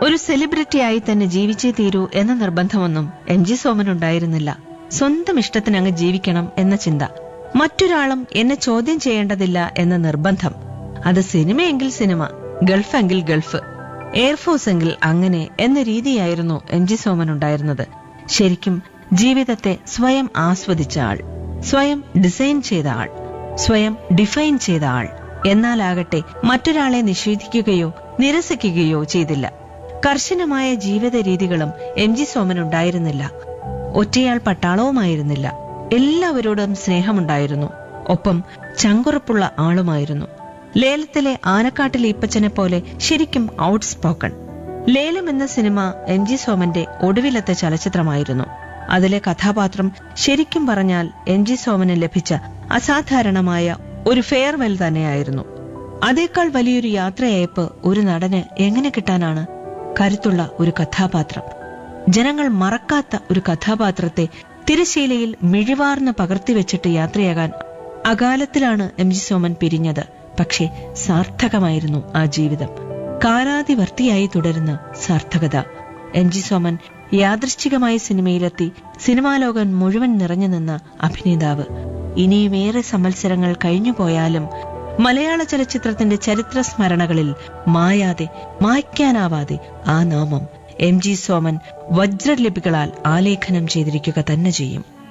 ഒരു സെലിബ്രിറ്റിയായി തന്നെ ജീവിച്ചേ തീരൂ എന്ന നിർബന്ധമൊന്നും എം ജി സോമനുണ്ടായിരുന്നില്ല സ്വന്തം ഇഷ്ടത്തിന് അങ്ങ് ജീവിക്കണം എന്ന ചിന്ത മറ്റൊരാളും എന്നെ ചോദ്യം ചെയ്യേണ്ടതില്ല എന്ന നിർബന്ധം അത് സിനിമയെങ്കിൽ സിനിമ ഗൾഫെങ്കിൽ ഗൾഫ് എയർഫോഴ്സ് എങ്കിൽ അങ്ങനെ എന്ന രീതിയായിരുന്നു എം ജി സോമൻ ഉണ്ടായിരുന്നത് ശരിക്കും ജീവിതത്തെ സ്വയം ആസ്വദിച്ച ആൾ സ്വയം ഡിസൈൻ ചെയ്ത ആൾ സ്വയം ഡിഫൈൻ ചെയ്ത ആൾ എന്നാലാകട്ടെ മറ്റൊരാളെ നിഷേധിക്കുകയോ നിരസിക്കുകയോ ചെയ്തില്ല കർശനമായ ജീവിത രീതികളും എം ജി സോമൻ ഉണ്ടായിരുന്നില്ല ഒറ്റയാൾ പട്ടാളവുമായിരുന്നില്ല എല്ലാവരോടും സ്നേഹമുണ്ടായിരുന്നു ഒപ്പം ചങ്കുറപ്പുള്ള ആളുമായിരുന്നു ലേലത്തിലെ ആനക്കാട്ടിലെ ഇപ്പച്ചനെ പോലെ ശരിക്കും ഔട്ട് സ്പോക്കൺ ലേലം എന്ന സിനിമ എം ജി സോമന്റെ ഒടുവിലത്തെ ചലച്ചിത്രമായിരുന്നു അതിലെ കഥാപാത്രം ശരിക്കും പറഞ്ഞാൽ എം ജി സോമന് ലഭിച്ച അസാധാരണമായ ഒരു ഫെയർവെൽ തന്നെയായിരുന്നു അതേക്കാൾ വലിയൊരു യാത്രയയപ്പ് ഒരു നടന് എങ്ങനെ കിട്ടാനാണ് കരുത്തുള്ള ഒരു കഥാപാത്രം ജനങ്ങൾ മറക്കാത്ത ഒരു കഥാപാത്രത്തെ തിരശീലയിൽ മിഴിവാർന്ന് പകർത്തിവെച്ചിട്ട് യാത്രയാകാൻ അകാലത്തിലാണ് എം ജി സോമൻ പിരിഞ്ഞത് പക്ഷേ സാർത്ഥകമായിരുന്നു ആ ജീവിതം കാലാതിവർത്തിയായി തുടരുന്ന സാർത്ഥകത എം ജി സോമൻ യാദൃശ്ചികമായി സിനിമയിലെത്തി സിനിമാ ലോകം മുഴുവൻ നിറഞ്ഞു നിന്ന അഭിനേതാവ് ഇനിയും ഏറെ സംവത്സരങ്ങൾ കഴിഞ്ഞുപോയാലും മലയാള ചലച്ചിത്രത്തിന്റെ ചരിത്ര സ്മരണകളിൽ മായാതെ മായ്ക്കാനാവാതെ ആ നാമം എം ജി സോമൻ വജ്രലിപികളാൽ ആലേഖനം ചെയ്തിരിക്കുക തന്നെ ചെയ്യും